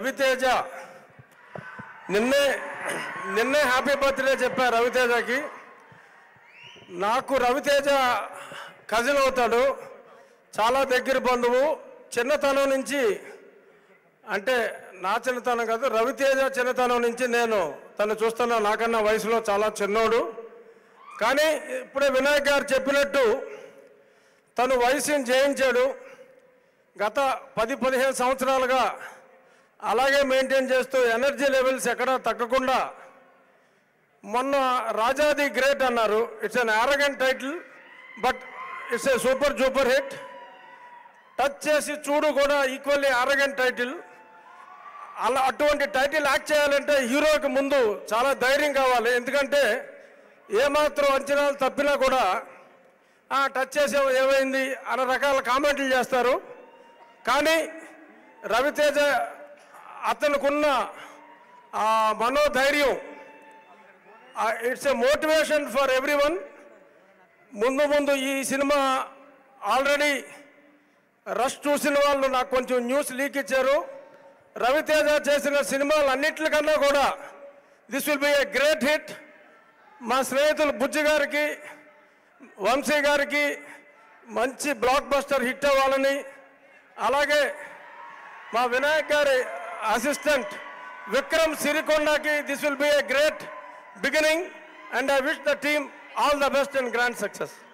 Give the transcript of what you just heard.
రవితేజ నిన్నే నిన్నే happy birthday చెప్పా రవితేజకి నాకు రవితేజ కజిన్ అవుతాడు చాలా దగ్గర బంధువు చిన్నతనం నుంచి అంటే నా చిన్నతనం కాదు రవితేజ చిన్నతనం నుంచి నేను తను చూస్తున్నా నాకన్నా వయసులో చాలా చిన్నోడు కానీ ఇప్పుడే వినాయక్ గారు చెప్పినట్టు తను వయసుని జయించాడు గత పది పదిహేను సంవత్సరాలుగా అలాగే మెయింటైన్ చేస్తూ ఎనర్జీ లెవెల్స్ ఎక్కడా తగ్గకుండా మొన్న రాజాది గ్రేట్ అన్నారు it's an arrogant title but it's a super super hit touch చేసి చూడు కూడా ఈక్వల్లీ ఆరగెంట్ టైటిల్ అలా అటువంటి టైటిల్ యాక్ట్ చేయాలంటే హీరోకి ముందు చాలా ధైర్యం కావాలి ఎందుకంటే ఏమాత్రం అంచనాలు తప్పినా కూడా "ఆ, టచ్ చేసే ఏమైంది అన్న రకాల కామెంట్లు చేస్తారు కానీ రవితేజ అతనుకున్న ఆ మనోధైర్యం it's a motivation for everyone ముందు ముందు ఈ సినిమా ఆల్రెడీ రష్ చూసిన వాళ్ళు నాకు కొంచెం న్యూస్ లీక్ ఇచ్చారు రవితేజ చేసిన సినిమాలు అన్నిటికన్నా కూడా this will be a great hit మా స్నేహితులు బుజ్జి గారికి వంశీ గారికి మంచి బ్లాక్ బస్టర్ హిట్ అవ్వాలని అలాగే మా వినాయక్ గారి అసిస్టెంట్ విక్రమ్ సిరికొండకి this will be a great beginning and I wish the team all the best and grand success